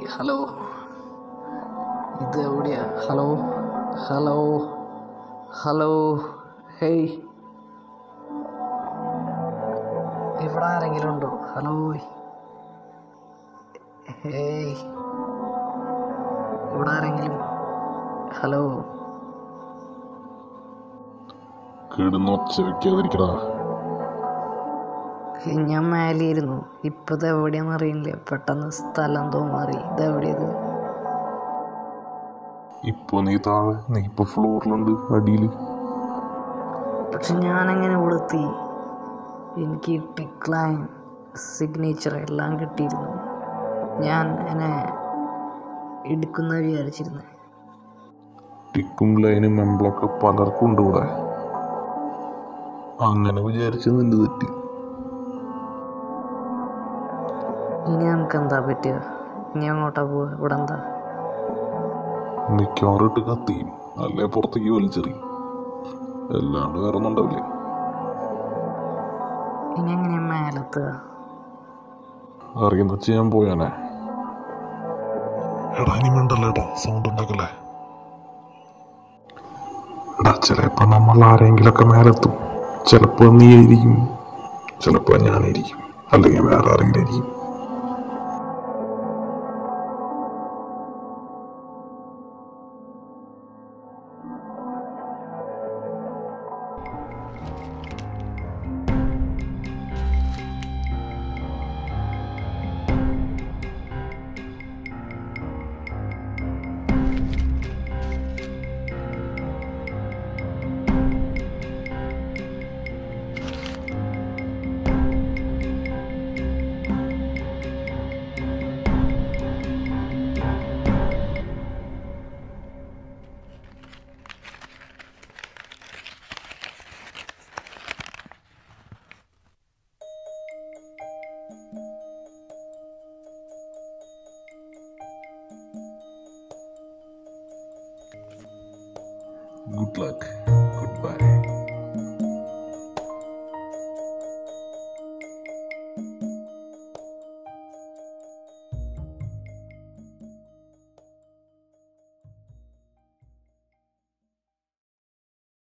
hello ഇത് എവിടെയാ hello hello hello hey ഇവിടെ ആരെങ്കിലും ഉണ്ടോ ഹലോ ഹേയ് ഇവിടെ ആരെങ്കിലും ഹലോ കിടന്ന് ഒച്ച വെക്കാതിരിക്കടാ ഞാൻ മേലെയിരുന്നു ഇപ്പം ഇത് എവിടെയാണെന്ന് അറിയില്ല പെട്ടെന്ന് സ്ഥലം എന്തോ മാറി ഇത് എവിടെയത് ഇപ്പൊ നീ താഴെ നീ ഇപ്പൊ ഫ്ലോറിലുണ്ട് അടിയിൽ പക്ഷെ ഞാനെങ്ങനെ ഇവിടെ എത്തി എനിക്ക് ടിക്ലൈൻ സിഗ്നേച്ചർ എല്ലാം കിട്ടിയിരുന്നു ഞാൻ എന്നെ എടുക്കുന്ന വിചാരിച്ചിരുന്നത് ടിക്കും ലൈനും മെമ്പിളൊക്കെ പലർക്കും ഉണ്ട് ഇവിടെ അങ്ങനെ വിചാരിച്ചത് നിന്റെ തെറ്റി ഇനി നമുക്ക് എന്താ പറ്റുക ഇനി അങ്ങോട്ടാ പോവുക ഇവിടെ എന്താ മിക്കവാറും ഇട്ട് കത്തിയും അല്ലേ പുറത്തേക്ക് വലിച്ചെറിയും അല്ലാണ്ട് വേറെ ഒന്നും ഉണ്ടാവില്ലേ ഇനി എങ്ങനെയാ മേലെത്തുക അറിയുന്ന ചെയ്യാൻ പോയാനെ എടാ ഇനി മിണ്ടല്ലേ ഏട്ടാ സൗണ്ട് ഉണ്ടാക്കല്ലേ എടാ ചിലപ്പോ നമ്മൾ ആരെങ്കിലൊക്കെ മേലെത്തും ചിലപ്പോ നീ ആയിരിക്കും ചിലപ്പോ ഞാനായിരിക്കും അല്ലെങ്കിൽ വേറെ ആരെങ്കിലും ആയിരിക്കും ഗുഡ് ലക്ക് ഗുഡ് ബൈ